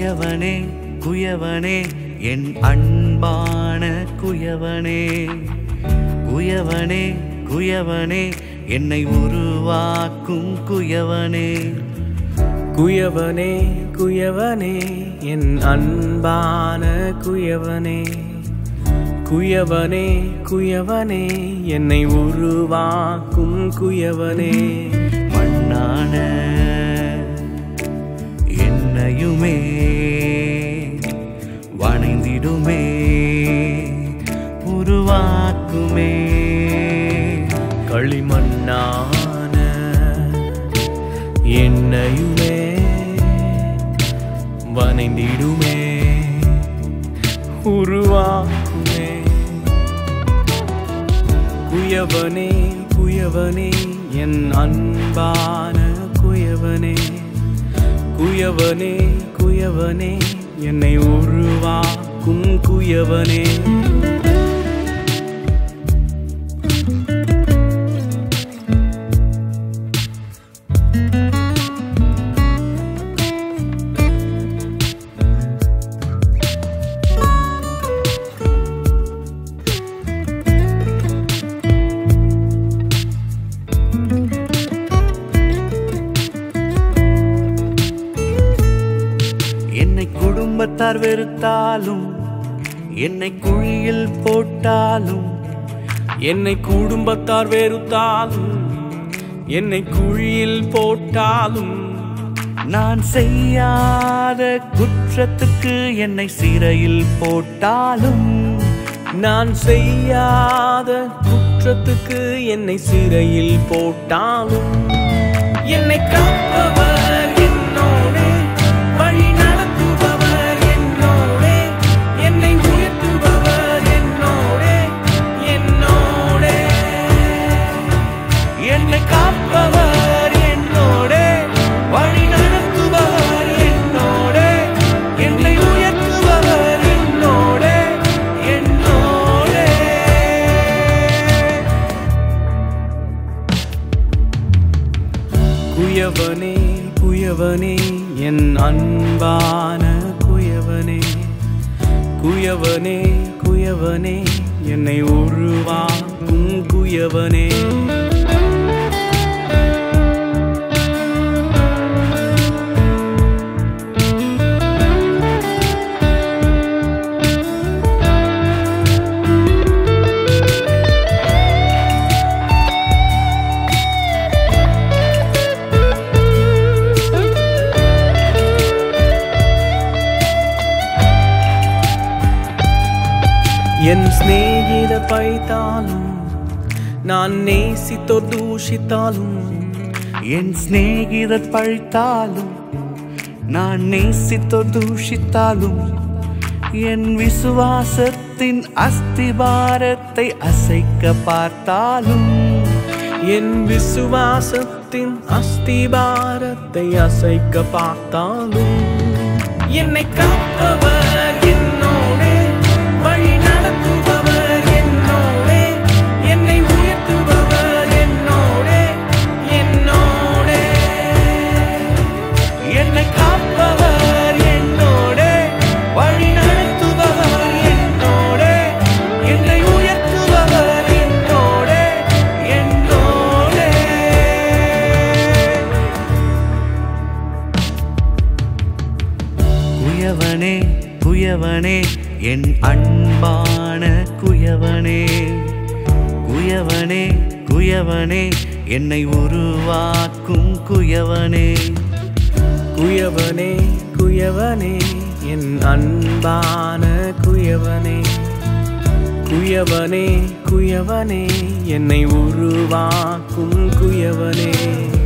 குயவனே குயவனே என் அன்பான குயவனே குயவனே குயவனே என்னை உருவாக்கும் குயவனே குயவனே குயவனே என் அன்பான குயவனே குயவனே குயவனே என்னை உருவாக்கும் குயவனே மண்ணான என்னையுமே வணைந்திடுமே உருவாக்குமே களிமண்ணான என்னையுமே வனைந்திடுமே உருவாக்குமே குயவனே குயவனே என் அன்பான குயவனே குயவனே குயவனே என்னை உருவாக்கும் குயவனே என்னை குடும்பத்தார் வெறுத்தாலும் என்னை குழியில் போட்டாலும் என்னை குடும்பத்தார் வெறுத்தாலும் என்னை குழியில் போட்டாலும் நான் செய்யாத குற்றத்துக்கு என்னை சிறையில் போட்டாலும் நான் செய்யாத குற்றத்துக்கு என்னை சிறையில் போட்டாலும் என்னை காப்பவர் என்னோடே வழி நடத்துபவர் என்னோடே என்னை உயர்த்துபவர் என்னோடே என்னோடே என்னை காப்பவர் என்னோடே வழி நடத்துபவர் என்னோடே என்னை உயர்த்துபவர் என்னோடே என்னோடே குயவனே குயவனே என் அன்பான குயவனே குயவனே குயவனே என்னை உருவாக்கும் குயவனே என் சிநேகித பைத்தாலும் நான் நேசித்தோர் தூஷித்தாலும் என் சிநேகிதர் பழித்தாலும் நான் நேசித்தோ தூஷித்தாலும் என் விசுவாசத்தின் அஸ்திபாரத்தை அசைக்க பார்த்தாலும் என் விசுவாசத்தின் அஸ்திபாரத்தை அசைக்க பார்த்தாலும் என்னை காப்பவர் என்னோடே வழி நடத்துபவர் என்னோடே என்னை உயர்த்துபவர் என்னோடே என்னோடே என்னை காப்பவர் என்னோடே வழி நடத்துபவர் என்னோடே என்னை உயர்த்துபவர் என்னோடே என்னோடே குயவனே குயவனே என் அன்பான குயவனே குயவனே குயவனே என்னை உருவாக்கும் குயவனே குயவனே குயவனே என் அன்பான குயவனே குயவனே குயவனே என்னை உருவாக்கும் குயவனே